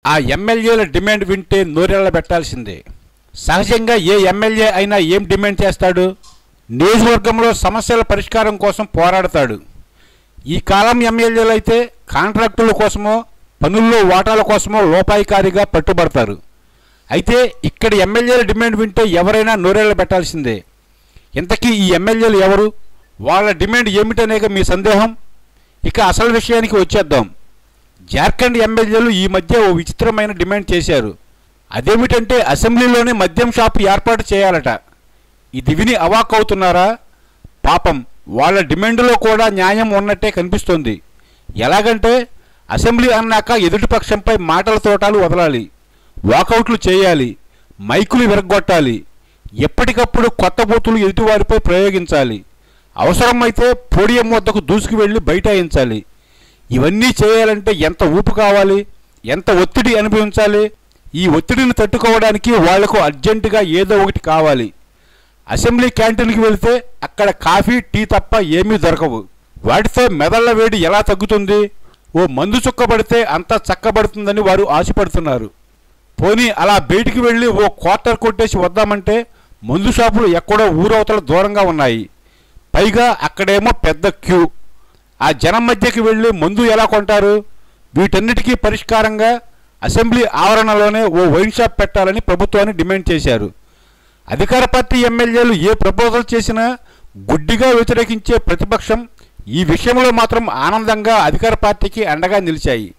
ఆ ఎమ్మెల్యేల డిమాండ్ వింటే నోరెళ్ళ పెట్టాల్సిందే సహజంగా ఏ ఎమ్మెల్యే అయినా ఏం డిమాండ్ చేస్తాడు నియోజకవర్గంలో సమస్యల పరిష్కారం కోసం పోరాడతాడు ఈ కాలం ఎమ్మెల్యేలు అయితే కాంట్రాక్టుల కోసమో పనుల్లో వాటాల కోసమో లోపాయికారిగా పట్టుబడతారు అయితే ఇక్కడ ఎమ్మెల్యేల డిమాండ్ వింటే ఎవరైనా నోరేళ్ళ పెట్టాల్సిందే ఇంతకీ ఈ ఎమ్మెల్యేలు ఎవరు వాళ్ళ డిమాండ్ ఏమిటనేక మీ సందేహం ఇక అసలు విషయానికి వచ్చేద్దాం జార్ఖండ్ ఎమ్మెల్యేలు ఈ మధ్య ఓ విచిత్రమైన డిమాండ్ చేశారు అదేమిటంటే అసెంబ్లీలోనే మద్యం షాపు ఏర్పాటు చేయాలట ఇది విని అవాక్ అవుతున్నారా పాపం వాళ్ళ డిమాండ్లో కూడా న్యాయం ఉన్నట్టే కనిపిస్తోంది ఎలాగంటే అసెంబ్లీ అన్నాక ఎదుటి పక్షంపై మాటల తోటాలు వదలాలి వాకౌట్లు చేయాలి మైకులు విరగొట్టాలి ఎప్పటికప్పుడు కొత్త బూతులు ఎదుటివారిపై ప్రయోగించాలి అవసరమైతే పోడియం వద్దకు దూసుకు వెళ్ళి బైఠాయించాలి ఇవన్నీ చేయాలంటే ఎంత ఊపు కావాలి ఎంత ఒత్తిడి అనుభవించాలి ఈ ఒత్తిడిని తట్టుకోవడానికి వాళ్లకు అర్జెంటుగా ఏదో ఒకటి కావాలి అసెంబ్లీ క్యాంటీన్కి వెళితే అక్కడ కాఫీ టీ తప్ప ఏమీ దొరకవు వాటితో మెదళ్ల వేడి ఎలా తగ్గుతుంది ఓ మందు చుక్కబడితే అంతా చక్కబడుతుందని వారు ఆశపడుతున్నారు పోనీ అలా బయటికి వెళ్ళి ఓ క్వార్టర్ కొట్టేసి వద్దామంటే మందు షాపులు ఎక్కడో ఊరవతల దూరంగా ఉన్నాయి పైగా అక్కడేమో పెద్ద క్యూ ఆ జనం మధ్యకి వెళ్ళి మందు ఎలా కొంటారు వీటన్నిటికీ పరిష్కారంగా అసెంబ్లీ ఆవరణలోనే ఓ వైన్ షాప్ పెట్టాలని ప్రభుత్వాన్ని డిమాండ్ చేశారు అధికార పార్టీ ఎమ్మెల్యేలు ఏ ప్రపోజల్ చేసినా గుడ్డిగా వ్యతిరేకించే ప్రతిపక్షం ఈ విషయంలో మాత్రం ఆనందంగా అధికార పార్టీకి అండగా నిలిచాయి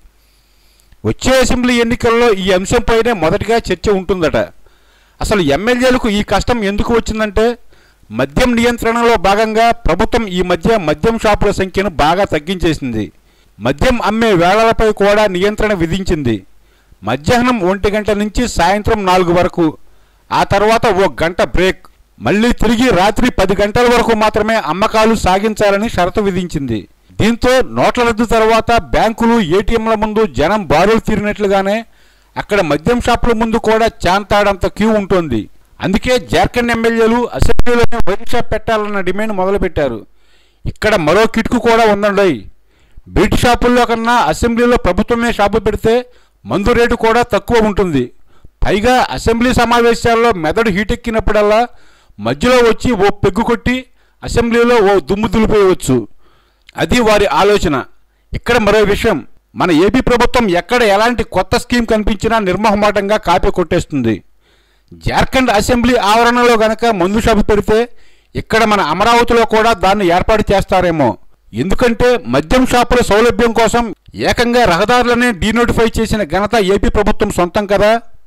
వచ్చే అసెంబ్లీ ఎన్నికల్లో ఈ అంశంపైనే మొదటిగా చర్చ ఉంటుందట అసలు ఎమ్మెల్యేలకు ఈ కష్టం ఎందుకు వచ్చిందంటే మద్యం నియంత్రణలో భాగంగా ప్రభుత్వం ఈ మధ్య మద్యం షాపుల సంఖ్యను బాగా తగ్గించేసింది మద్యం అమ్మే వేళలపై కూడా నియంత్రణ విధించింది మధ్యాహ్నం ఒంటి గంట నుంచి సాయంత్రం నాలుగు వరకు ఆ తర్వాత ఓ గంట బ్రేక్ మళ్ళీ తిరిగి రాత్రి పది గంటల వరకు మాత్రమే అమ్మకాలు సాగించాలని షరతు విధించింది దీంతో నోట్ల రద్దు తర్వాత బ్యాంకులు ఏటీఎంల ముందు జనం బారులు తీరినట్లుగానే అక్కడ మద్యం షాపుల ముందు కూడా చాంతాడంత క్యూ ఉంటుంది అందుకే జార్ఖండ్ ఎమ్మెల్యేలు అసెంబ్లీలోనే వైన్ షాప్ పెట్టాలన్న డిమాండ్ మొదలుపెట్టారు ఇక్కడ మరో కిటుకు కూడా ఉందండి బయటి షాపుల్లో కన్నా అసెంబ్లీలో ప్రభుత్వమే షాపు పెడితే మందు రేటు కూడా తక్కువ ఉంటుంది పైగా అసెంబ్లీ సమావేశాల్లో మెదడు హీటెక్కినప్పుడల్లా మధ్యలో వచ్చి ఓ పెగ్గు కొట్టి అసెంబ్లీలో ఓ దుమ్ము దులిపేయవచ్చు అది వారి ఆలోచన ఇక్కడ మరో విషయం మన ఏపీ ప్రభుత్వం ఎక్కడ ఎలాంటి కొత్త స్కీమ్ కనిపించినా నిర్మోహమాటంగా కాపీ కొట్టేస్తుంది జార్ఖండ్ అసెంబ్లీ ఆవరణలో గనక మందు షాపు పెడితే ఇక్కడ మన అమరావతిలో కూడా దాన్ని ఏర్పాటు చేస్తారేమో ఎందుకంటే మద్యం షాపుల సౌలభ్యం కోసం ఏకంగా రహదారులనే డీనోటిఫై చేసిన ఘనత ఏపీ ప్రభుత్వం సొంతం కదా